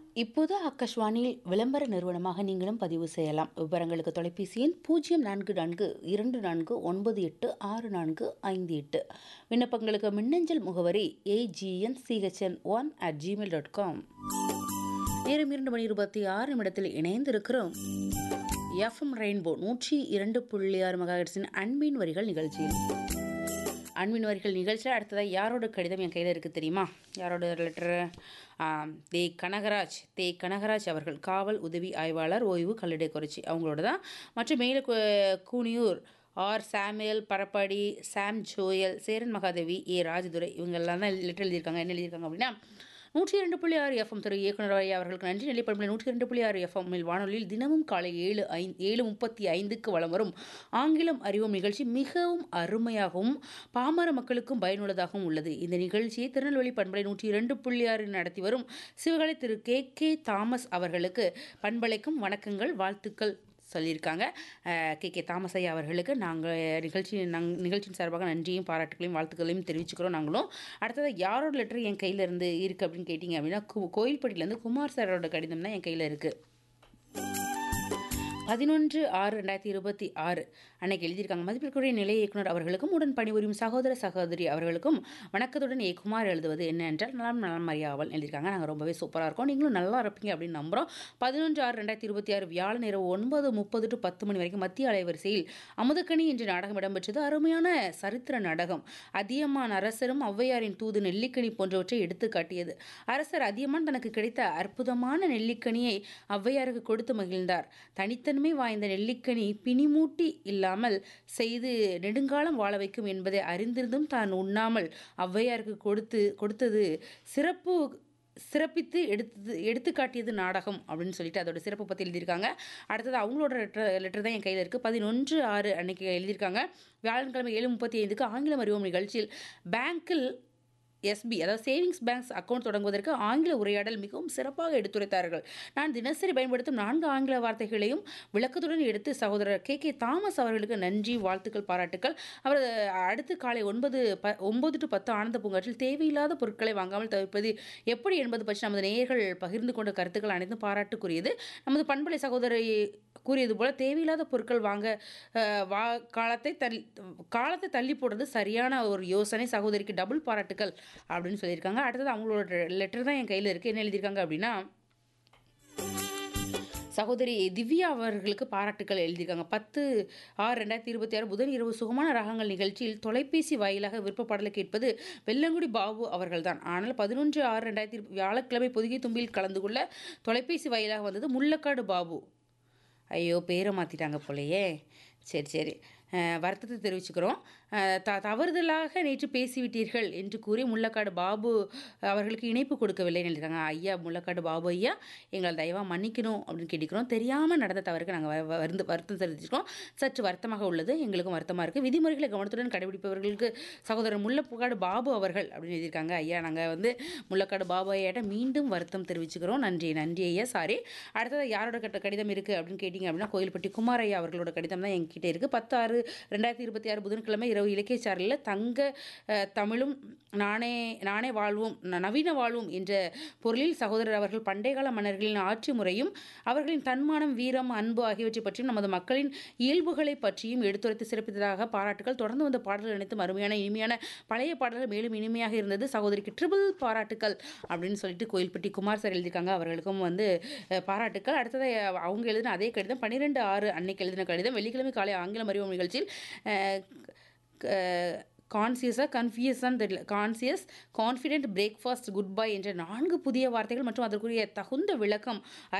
இப்போது ஆகாஷ்வாணியில் விளம்பர நிறுவனமாக நீங்களும் பதிவு செய்யலாம் விவரங்களுக்கு தொலைபேசி எண் பூஜ்ஜியம் நான்கு நான்கு இரண்டு நான்கு ஒன்பது எட்டு ஆறு நான்கு ஐந்து எட்டு விண்ணப்பங்களுக்கு மின்னஞ்சல் முகவரி AGN CHN one at gmail dot com நேரம் இரண்டு மணி இருபத்தி ஆறு நிமிடத்தில் இணைந்திருக்கிறோம் எஃப்எம் ரெயின்போ நூற்றி இரண்டு புள்ளி ஆறு மெகாஹெட்ஸின் அன்பின் வரிகள் நிகழ்ச்சியில் அன்பின் வரிகள் நிகழ்ச்சியில் அடுத்ததாக யாரோட கடிதம் என் கையில் இருக்குது தெரியுமா யாரோட லெட்டரு தே கனகராஜ் தே கனகராஜ் அவர்கள் காவல் உதவி ஆய்வாளர் ஓய்வு கல்லடை குறிச்சி அவங்களோட தான் மற்றும் மேல கு- கூனியூர் ஆர் சாமுவேல் பரப்பாடி சாம் ஜோயல் சேரன் மகாதேவி ஏ ராஜதுரை இவங்கெல்லாம் தான் லெட்டர் எழுதியிருக்காங்க என்ன எழுதியிருக்காங்க அப்படின்னா நூற்றி இரண்டு புள்ளி ஆறு எஃப்எம் துறை இயக்குனர் ஐயா அவர்களுக்கு நன்றி நெல்லிப்பண்பில் நூற்றி இரண்டு புள்ளி ஆறு எஃப்எம் வானொலியில் தினமும் காலை ஏழு ஐந்து ஏழு முப்பத்தி ஐந்துக்கு வலம் வரும் ஆங்கிலம் அறிவோம் நிகழ்ச்சி மிகவும் அருமையாகவும் பாமர மக்களுக்கும் பயனுள்ளதாகவும் உள்ளது இந்த நிகழ்ச்சியை திருநெல்வேலி பண்பலை நூற்றி இரண்டு புள்ளி ஆறு நடத்தி வரும் சிவகலை திரு கே கே தாமஸ் அவர்களுக்கு பண்பலைக்கும் வணக்கங்கள் வாழ்த்துக்கள் சொல்லியிருக்காங்க கே கே தாமஸ் ஐயா அவர்களுக்கு நாங்கள் நிகழ்ச்சி நங் நிகழ்ச்சியின் சார்பாக நன்றியும் பாராட்டுகளையும் வாழ்த்துக்களையும் தெரிவிச்சுக்கிறோம் நாங்களும் அடுத்தது யாரோட லெட்டர் என் கையில் இருந்து இருக்குது அப்படின்னு கேட்டிங்க அப்படின்னா கு கோயில்பட்டியிலேருந்து குமார் சாரோட கடிதம் தான் என் கையில் இருக்குது பதினொன்று ஆறு ரெண்டாயிரத்தி இருபத்தி ஆறு அன்னைக்கு எழுதியிருக்காங்க மதிப்பிற்குரிய நிலை இயக்குனர் அவர்களுக்கும் உடன் பணிபுரியும் சகோதர சகோதரி அவர்களுக்கும் வணக்கத்துடன் ஏ குமார் எழுதுவது என்ன என்றால் நலம் நலம் அறியாவல் எழுதியிருக்காங்க நாங்கள் ரொம்பவே சூப்பராக இருக்கோம் நீங்களும் நல்லா இருப்பீங்க அப்படின்னு நம்புகிறோம் பதினொன்று ஆறு ரெண்டாயிரத்தி இருபத்தி ஆறு வியாழன் இரவு ஒன்பது முப்பது டு பத்து மணி வரைக்கும் மத்திய அலைவரிசையில் அமுதக்கணி என்ற நாடகம் இடம்பெற்றது அருமையான சரித்திர நாடகம் அதியமான் அரசரும் ஔவையாரின் தூது நெல்லிக்கனி போன்றவற்றை எடுத்து காட்டியது அரசர் அதியமான் தனக்கு கிடைத்த அற்புதமான நெல்லிக்கனியை ஔவையாருக்கு கொடுத்து மகிழ்ந்தார் தனித்தன்மை வாய்ந்த நெல்லிக்கனி பிணிமூட்டி இல்லாமல் செய்து நெடுங்காலம் வாழ வைக்கும் என்பதை அறிந்திருந்தும் தான் உண்ணாமல் ஔவையாருக்கு கொடுத்து கொடுத்தது சிறப்பு சிறப்பித்து எடுத்து எடுத்து காட்டியது நாடகம் அப்படின்னு சொல்லிட்டு அதோட சிறப்பை பற்றி எழுதியிருக்காங்க அடுத்தது அவங்களோட லெட்டர் லெட்டர் தான் என் கையில் இருக்குது பதினொன்று ஆறு அன்னைக்கு எழுதியிருக்காங்க வியாழன்கிழமை ஏழு முப்பத்தி ஐந்துக்கு ஆங்கிலம் அறிவோம் நிகழ்ச்சியில் பேங்கில் எஸ்பி அதாவது சேவிங்ஸ் பேங்க்ஸ் அக்கவுண்ட் தொடங்குவதற்கு ஆங்கில உரையாடல் மிகவும் சிறப்பாக எடுத்துரைத்தார்கள் நான் தினசரி பயன்படுத்தும் நான்கு ஆங்கில வார்த்தைகளையும் விளக்கத்துடன் எடுத்து சகோதரர் கே கே தாமஸ் அவர்களுக்கு நன்றி வாழ்த்துக்கள் பாராட்டுக்கள் அவர் அடுத்து காலை ஒன்பது ப ஒன்பது டு பத்து ஆனந்த பூங்காற்றில் தேவையில்லாத பொருட்களை வாங்காமல் தவிர்ப்பது எப்படி என்பது பற்றி நமது நேயர்கள் பகிர்ந்து கொண்ட கருத்துக்கள் அனைத்தும் பாராட்டுக்குரியது நமது பண்பலை சகோதரி கூறியது போல தேவையில்லாத பொருட்கள் வாங்க அஹ், வா காலத்தை தள்ளி காலத்தை தள்ளி போடுறது சரியான ஒரு யோசனை சகோதரிக்கு டபுள் பாராட்டுக்கள் அப்படின்னு சொல்லியிருக்காங்க அடுத்தது அவங்களோட லெட்டர் தான் என் கையில் இருக்குது என்ன எழுதியிருக்காங்க அப்படின்னா சகோதரி திவ்யா அவர்களுக்கு பாராட்டுக்கள் எழுதியிருக்காங்க பத்து ஆறு ரெண்டாயிரத்தி இருபத்தி ஆறு புதன் இரவு சுகமான ராகங்கள் நிகழ்ச்சியில் தொலைபேசி வாயிலாக விருப்ப பாடலை கேட்பது வெள்ளங்குடி பாபு அவர்கள்தான் ஆனால் பதினொன்று ஆறு ரெண்டாயிரத்தி வியாழக்கிழமை பொதுகை தும்பில் கலந்து கொள்ள தொலைபேசி வாயிலாக வந்தது முள்ளக்காடு பாபு ஐயோ பேரை மாற்றிட்டாங்க போலையே சரி சரி அஹ், வருத்தத்தை தெரிவிச்சுக்கிறோம் அஹ், த தவறுதலாக நேற்று பேசிவிட்டீர்கள் என்று கூறி முள்ளக்காடு பாபு அவர்களுக்கு இணைப்பு கொடுக்கவில்லை எழுதிருக்காங்க ஐயா முள்ளக்காடு பாபு ஐயா எங்களை தயவாக மன்னிக்கணும் அப்படின்னு கேட்டுக்கிறோம் தெரியாமல் நடந்த தவறுக்கு நாங்கள் வருந்து வருத்தம் தெரிவிச்சிருக்கோம் சற்று வருத்தமாக உள்ளது எங்களுக்கும் வருத்தமாக இருக்குது விதிமுறைகளை கவனத்துடன் கடைபிடிப்பவர்களுக்கு சகோதரர் முள்ளக்காடு பாபு அவர்கள் அப்படின்னு எழுதியிருக்காங்க ஐயா நாங்கள் வந்து முள்ளக்காடு பாபு ஐயாட்ட மீண்டும் வருத்தம் தெரிவிச்சுக்கிறோம் நன்றி நன்றி ஐயா சாரி அடுத்தது யாரோட கட்ட கடிதம் இருக்குது அப்படின்னு கேட்டிங்க அப்படின்னா கோயில்பட்டி குமார் ஐயா அவர்களோட கடிதம் தான் என்கிட்ட இருக்குது பத்து ஆறு ரெண்டாயிரத்தி இருபத்தி ஆறு புதன்கிழமை இரவு இலக்கிய சாரலில் தங்க அஹ், தமிழும் நானே நானே வாழ்வோம் ந- நவீன வாழ்வோம் என்ற பொருளில் சகோதரர் அவர்கள் பண்டைய கால மன்னர்களின் ஆட்சி முறையும் அவர்களின் தன்மானம் வீரம் அன்பு ஆகியவற்றை பற்றியும் நமது மக்களின் இயல்புகளை பற்றியும் எடுத்துரைத்து சிறப்பித்ததாக பாராட்டுகள் தொடர்ந்து வந்த பாடல்கள் அனைத்தும் அருமையான இனிமையான பழைய பாடல்கள் மேலும் இனிமையாக இருந்தது சகோதரிக்கு ட்ரிபிள் பாராட்டுக்கள் அப்படின்னு சொல்லிட்டு கோயில்பட்டி குமார் சார் எழுதியிருக்காங்க அவர்களுக்கும் வந்து அஹ், பாராட்டுக்கள் அடுத்தது அஹ், அவங்க எழுதின அதே கடிதம் பன்னிரெண்டு ஆறு அன்னைக்கு எழுதின கடிதம் வெள்ளிக்கிழமை காலை ஆங்கிலம் அறிவோம் நிகழ்ச்சியில் கான்சியஸாக கன்ஃபியூஸான்னு தெரியல conscious confident breakfast good bye என்ற நான்கு புதிய வார்த்தைகள் மற்றும் அதற்குரிய தகுந்த விளக்கம்